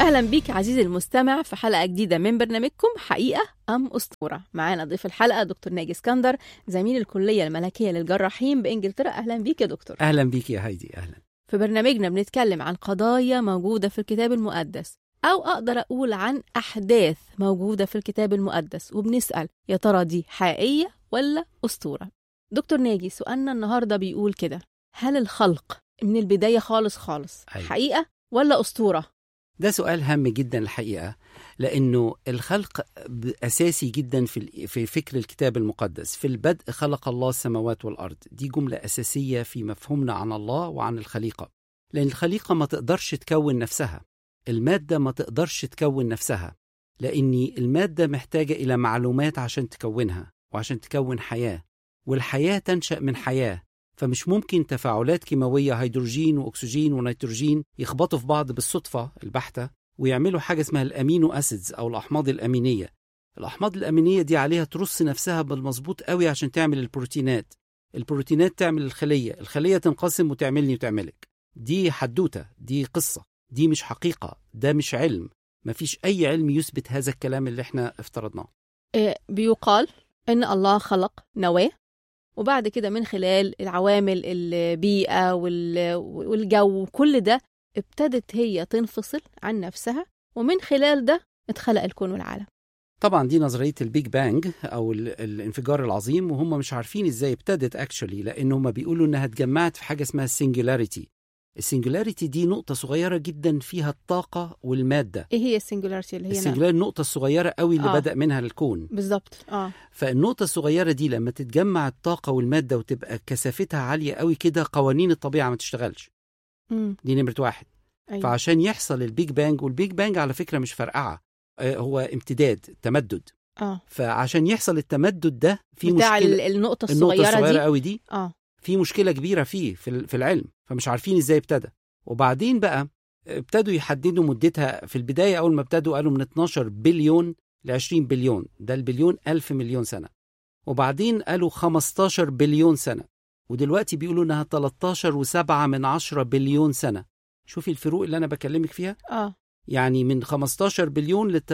أهلا بيك عزيزي المستمع في حلقة جديدة من برنامجكم حقيقة أم أسطورة معانا ضيف الحلقة دكتور ناجي اسكندر زميل الكلية الملكية للجراحين بإنجلترا أهلا بيك يا دكتور اهلا بيك يا هايدي اهلا في برنامجنا بنتكلم عن قضايا موجودة في الكتاب المقدس أو أقدر أقول عن أحداث موجودة في الكتاب المقدس وبنسأل يا ترى دي حقيقية ولا أسطورة دكتور ناجي سؤالنا النهاردة بيقول كده هل الخلق من البداية خالص خالص أيوة. حقيقة ولا أسطورة؟ ده سؤال هام جدا الحقيقه لانه الخلق ب- اساسي جدا في ال- في فكر الكتاب المقدس في البدء خلق الله السماوات والارض دي جمله اساسيه في مفهومنا عن الله وعن الخليقه لان الخليقه ما تقدرش تكون نفسها الماده ما تقدرش تكون نفسها لان الماده محتاجه الى معلومات عشان تكونها وعشان تكون حياه والحياه تنشا من حياه فمش ممكن تفاعلات كيماويه هيدروجين واكسجين ونيتروجين يخبطوا في بعض بالصدفه البحته ويعملوا حاجه اسمها الامينو اسيدز او الاحماض الامينيه الاحماض الامينيه دي عليها ترص نفسها بالمظبوط قوي عشان تعمل البروتينات البروتينات تعمل الخليه الخليه تنقسم وتعملني وتعملك دي حدوته دي قصه دي مش حقيقه ده مش علم مفيش اي علم يثبت هذا الكلام اللي احنا افترضناه إيه، بيقال إن الله خلق نواة وبعد كده من خلال العوامل البيئة وال- والجو وكل ده ابتدت هي تنفصل عن نفسها ومن خلال ده اتخلق الكون والعالم طبعا دي نظريه البيج بانج او ال- الانفجار العظيم وهم مش عارفين ازاي ابتدت اكشولي لان هم بيقولوا انها اتجمعت في حاجه اسمها السنجولاريتي السنجولاريتي دي نقطه صغيره جدا فيها الطاقه والماده ايه هي السنجولاريتي اللي هي نعم. السنجولار النقطه الصغيره قوي اللي آه. بدا منها الكون بالظبط اه فالنقطه الصغيره دي لما تتجمع الطاقه والماده وتبقى كثافتها عاليه قوي كده قوانين الطبيعه ما تشتغلش امم دي نمره واحد ايوه فعشان يحصل البيج بانج والبيج بانج على فكره مش فرقعه آه، هو امتداد تمدد اه فعشان يحصل التمدد ده في بتاع مشكله ال- النقطة النقطه الصغيرة الصغيره دي قوي دي اه في مشكله كبيره فيه في ال- في العلم فمش عارفين ازاي ابتدى وبعدين بقى ابتدوا يحددوا مدتها في البدايه اول ما ابتدوا قالوا من 12 بليون ل 20 بليون ده البليون ألف مليون سنه وبعدين قالوا 15 بليون سنه ودلوقتي بيقولوا انها 13 و7 من 10 بليون سنه شوفي الفروق اللي انا بكلمك فيها اه يعني من 15 بليون ل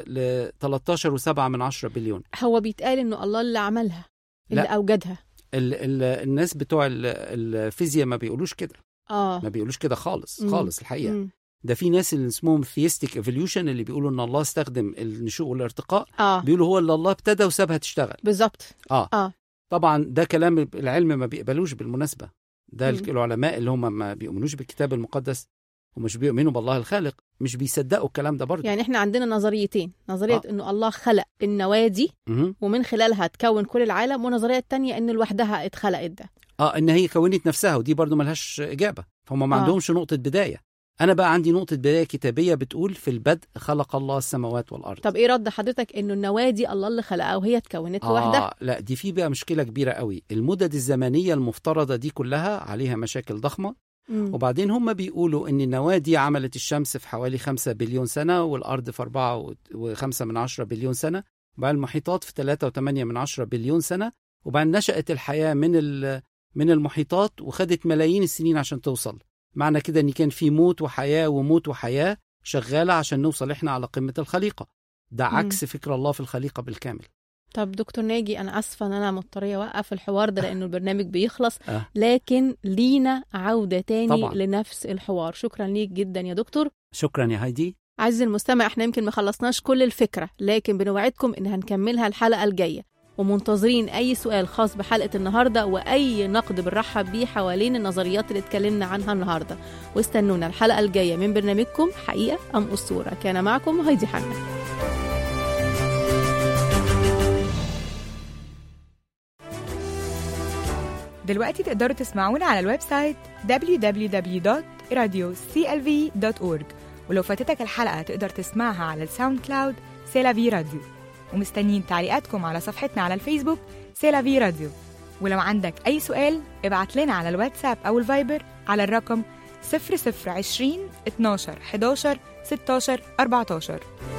ل 13 و7 من 10 بليون هو بيتقال انه الله اللي عملها اللي لا. اوجدها ال ال الناس بتوع ال- الفيزياء ما بيقولوش كده اه ما بيقولوش كده خالص مم. خالص الحقيقه مم. ده في ناس اللي اسمهم ثيستيك ايفوليوشن اللي بيقولوا ان الله استخدم النشوء والارتقاء اه بيقولوا هو اللي الله ابتدى وسابها تشتغل بالظبط اه آه. طبعا ده كلام العلم ما بيقبلوش بالمناسبه ده مم. العلماء اللي هم ما بيؤمنوش بالكتاب المقدس ومش بيؤمنوا بالله الخالق مش بيصدقوا الكلام ده برضه يعني احنا عندنا نظريتين نظرية آه. انه الله خلق النواة دي مهم. ومن خلالها تكون كل العالم والنظرية التانية ان لوحدها اتخلقت ده اه ان هي كونت نفسها ودي برضو ملهاش اجابه فهم ما آه. عندهمش نقطه بدايه انا بقى عندي نقطه بدايه كتابيه بتقول في البدء خلق الله السماوات والارض طب ايه رد حضرتك انه النواة دي الله اللي خلقها وهي اتكونت لوحدها آه لا دي في بقى مشكله كبيره قوي المدد الزمنيه المفترضه دي كلها عليها مشاكل ضخمه مم. وبعدين هم بيقولوا ان النواه دي عملت الشمس في حوالي 5 بليون سنه والارض في 4 و5 من 10 بليون سنه وبعدين المحيطات في 3.8 من 10 بليون سنه وبعدين نشأت الحياه من ال- من المحيطات وخدت ملايين السنين عشان توصل معنى كده ان كان في موت وحياه وموت وحياه شغاله عشان نوصل احنا على قمه الخليقه ده مم. عكس فكر الله في الخليقه بالكامل طب دكتور ناجي انا اسفه ان انا مضطريه اوقف الحوار ده لانه البرنامج بيخلص آه. لكن لينا عوده تاني طبعاً. لنفس الحوار شكرا ليك جدا يا دكتور شكرا يا هايدي عزيزي المستمع احنا يمكن ما خلصناش كل الفكره لكن بنوعدكم ان هنكملها الحلقه الجايه ومنتظرين اي سؤال خاص بحلقه النهارده واي نقد بنرحب بيه حوالين النظريات اللي اتكلمنا عنها النهارده واستنونا الحلقه الجايه من برنامجكم حقيقه ام اسطوره كان معكم هايدي حنا دلوقتي تقدروا تسمعونا على الويب سايت www.radioclv.org ولو فاتتك الحلقة تقدر تسمعها على الساوند كلاود سيلافي راديو ومستنيين تعليقاتكم على صفحتنا على الفيسبوك سيلافي راديو ولو عندك أي سؤال ابعت لنا على الواتساب أو الفايبر على الرقم 0020 12 11 16 14